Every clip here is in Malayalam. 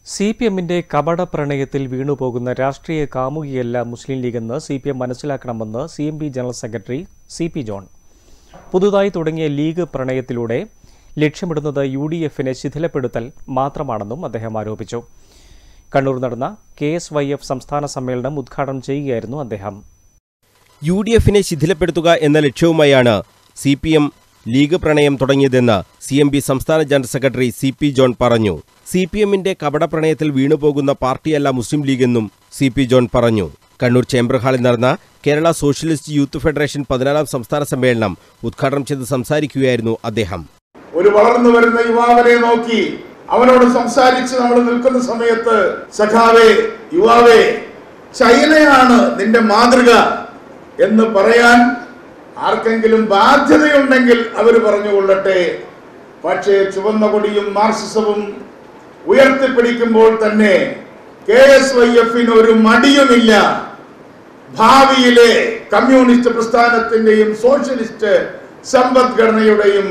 സി പി എമ്മിന്റെ കപട പ്രണയത്തിൽ വീണുപോകുന്ന രാഷ്ട്രീയ കാമുകിയല്ല മുസ്ലിം ലീഗെന്ന് സി പി എം മനസ്സിലാക്കണമെന്ന് C M P general secretary C P John പുതുതായി തുടങ്ങിയ ലീഗ് പ്രണയത്തിലൂടെ ലക്ഷ്യമിടുന്നത് യു ഡി എഫിനെ ശിഥിലപ്പെടുത്തൽ മാത്രമാണെന്നും അദ്ദേഹം ആരോപിച്ചു കണ്ണൂർ നടന്ന കെ എസ് വൈ എഫ് സംസ്ഥാന സമ്മേളനം ഉദ്ഘാടനം ചെയ്യുകയായിരുന്നു അദ്ദേഹം യു ഡി എഫിനെ ശിഥിലപ്പെടുത്തുക എന്ന ലക്ഷ്യവുമായാണ് സി പി എം ലീഗ് പ്രണയം തുടങ്ങിയതെന്ന് സി എം പി സംസ്ഥാന general secretary C P John പറഞ്ഞു സി പി എമ്മിന്റെ കപടപ്രണയത്തിൽ വീണുപോകുന്ന പാർട്ടിയല്ല മുസ്ലിം ലീഗെന്നും സി പി ജോൺ പറഞ്ഞു കണ്ണൂർ ചേംബർ ഹാളിൽ നടന്ന കേരള സോഷ്യലിസ്റ്റ് യൂത്ത് ഫെഡറേഷൻ പതിനാലാം സംസ്ഥാന സമ്മേളനം ഉദ്ഘാടനം ചെയ്ത് സംസാരിക്കുകയായിരുന്നു അദ്ദേഹം ഒരു വളർന്നു വരുന്ന യുവാവിനെ നോക്കി അവനോട് സംസാരിച്ച് നമ്മൾ നിൽക്കുന്ന സമയത്ത് സഖാവേ യുവാവേ ചൈനയാണ് നിന്റെ മാതൃക എന്ന് പറയാൻ ആർക്കെങ്കിലും ബാധ്യതയുണ്ടെങ്കിൽ അവർ പറഞ്ഞുകൊള്ളട്ടെ പക്ഷേ ചുവന്ന കൊടിയും മാർക്സിസവും ഉയർത്തിപ്പിടിക്കുമ്പോൾ തന്നെ കെ എസ് വൈ എഫിന് ഒരു മടിയുമില്ല ഭാവിയിലെ കമ്മ്യൂണിസ്റ്റ് പ്രസ്ഥാനത്തിന്റെയും സോഷ്യലിസ്റ്റ് സമ്പദ്ഘടനയുടെയും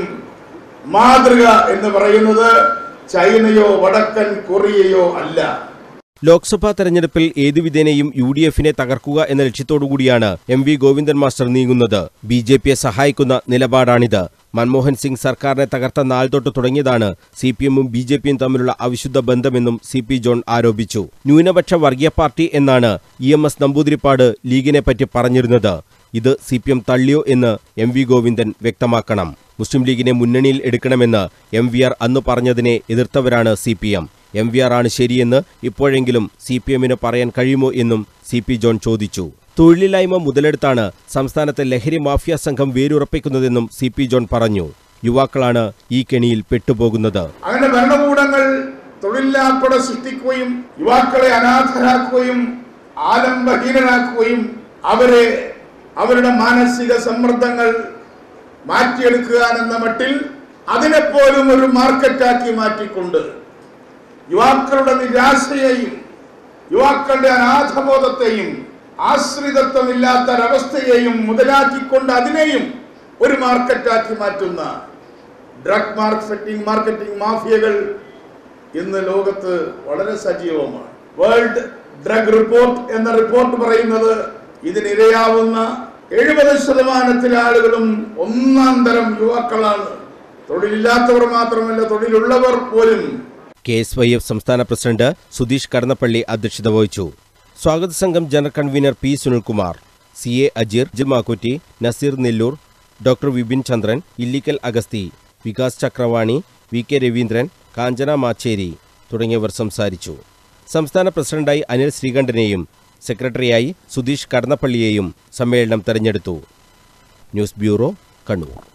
മാതൃക എന്ന് പറയുന്നത് ചൈനയോ വടക്കൻ കൊറിയയോ അല്ല ലോക്സഭാ തെരഞ്ഞെടുപ്പിൽ ഏതു വിധേനയും യു ഡി എഫിനെ തകർക്കുക എന്ന ലക്ഷ്യത്തോടുകൂടിയാണ് എം വി ഗോവിന്ദൻ മാസ്റ്റർ നീങ്ങുന്നത് ബി ജെ പിയെ സഹായിക്കുന്ന നിലപാടാണിത് മൻമോഹൻ സിംഗ് സർക്കാരിനെ തകർത്ത നാൾ തൊട്ട് തുടങ്ങിയതാണ് സി പി എമ്മും ബി ജെ പിയും തമ്മിലുള്ള അവിശുദ്ധ ബന്ധമെന്നും സി പി ജോൺ ആരോപിച്ചു ന്യൂനപക്ഷ വർഗീയ പാർട്ടി എന്നാണ് ഇ എം എസ് നമ്പൂതിരിപ്പാട് ലീഗിനെ പറ്റി പറഞ്ഞിരുന്നത് ഇത് സി പി എം തള്ളിയോ എന്ന് എം വി ഗോവിന്ദൻ വ്യക്തമാക്കണം മുസ്ലിം ലീഗിനെ മുന്നണിയിൽ എടുക്കണമെന്ന് എം വി ആർ അന്ന് പറഞ്ഞതിനെ എതിർത്തവരാണ് C P M M V R ആണ് ശരിയെന്ന് ഇപ്പോഴെങ്കിലും സി പി എമ്മിന് പറയാൻ കഴിയുമോ എന്നും സി പി ജോൺ ചോദിച്ചു തൊഴിലില്ലായ്മ മുതലെടുത്താണ് സംസ്ഥാനത്തെ ലഹരി മാഫിയ സംഘം വേരുറപ്പിക്കുന്നതെന്നും സി പി ജോൺ പറഞ്ഞു യുവാക്കളാണ് ഈ കെണിയിൽ പെട്ടുപോകുന്നത് അങ്ങനെ ഭരണകൂടങ്ങൾ തൊഴിലില്ലായ്മ സൃഷ്ടിക്കുകയും യുവാക്കളെ അനാഥരാക്കുകയും ആലംബഹീനരാക്കുകയും അവരെ അവരുടെ മാനസിക സമ്മർദ്ദങ്ങൾ മാറ്റിയെടുക്കുക എന്ന മട്ടിൽ അതിനെപ്പോലും ഒരു മാർക്കറ്റാക്കി മാറ്റിക്കൊണ്ട് യുവാക്കളുടെ നിരാശയെയും യുവാക്കളുടെ അനാഥബോധത്തെയും ആശ്രിതത്വമില്ലാത്ത ഒരവസ്ഥയെയും മുതലാക്കിക്കൊണ്ട് അതിനെയും ഒരു മാർക്കറ്റാക്കി മാറ്റുന്ന ഡ്രഗ് മാർക്കറ്റിംഗ് മാർക്കറ്റിംഗ് മാഫിയകൾ ഇന്ന് ലോകത്ത് വളരെ സജീവമാണ് വേൾഡ് ഡ്രഗ് റിപ്പോർട്ട് എന്ന റിപ്പോർട്ട് പറയുന്നത് ഇതിനിരയാവുന്ന എഴുപത് ശതമാനത്തിലെ ആളുകളും ഒന്നാം തരം യുവാക്കളാണ് തൊഴിലില്ലാത്തവർ മാത്രമല്ല തൊഴിലുള്ളവർ പോലും കെ എസ് വൈ എഫ് സംസ്ഥാന പ്രസിഡന്റ് സുധീഷ് കടന്നപ്പള്ളി അധ്യക്ഷത വഹിച്ചു സ്വാഗത സംഘം general convener P Sunilkumar C A Ajeer ജിമാക്കുറ്റി Naseer Nelloor doctor Vipin Chandran Illikkal Agasthi Vikas Chakravani V K Raveendran Kanchana Machery തുടങ്ങിയവർ സംസാരിച്ചു സംസ്ഥാന പ്രസിഡന്റായി അനിൽ ശ്രീകണ്ഠനെയും സെക്രട്ടറിയായി സുധീഷ് കടന്നപ്പള്ളിയെയും സമ്മേളനം തെരഞ്ഞെടുത്തു ന്യൂസ് ബ്യൂറോ കണ്ണൂർ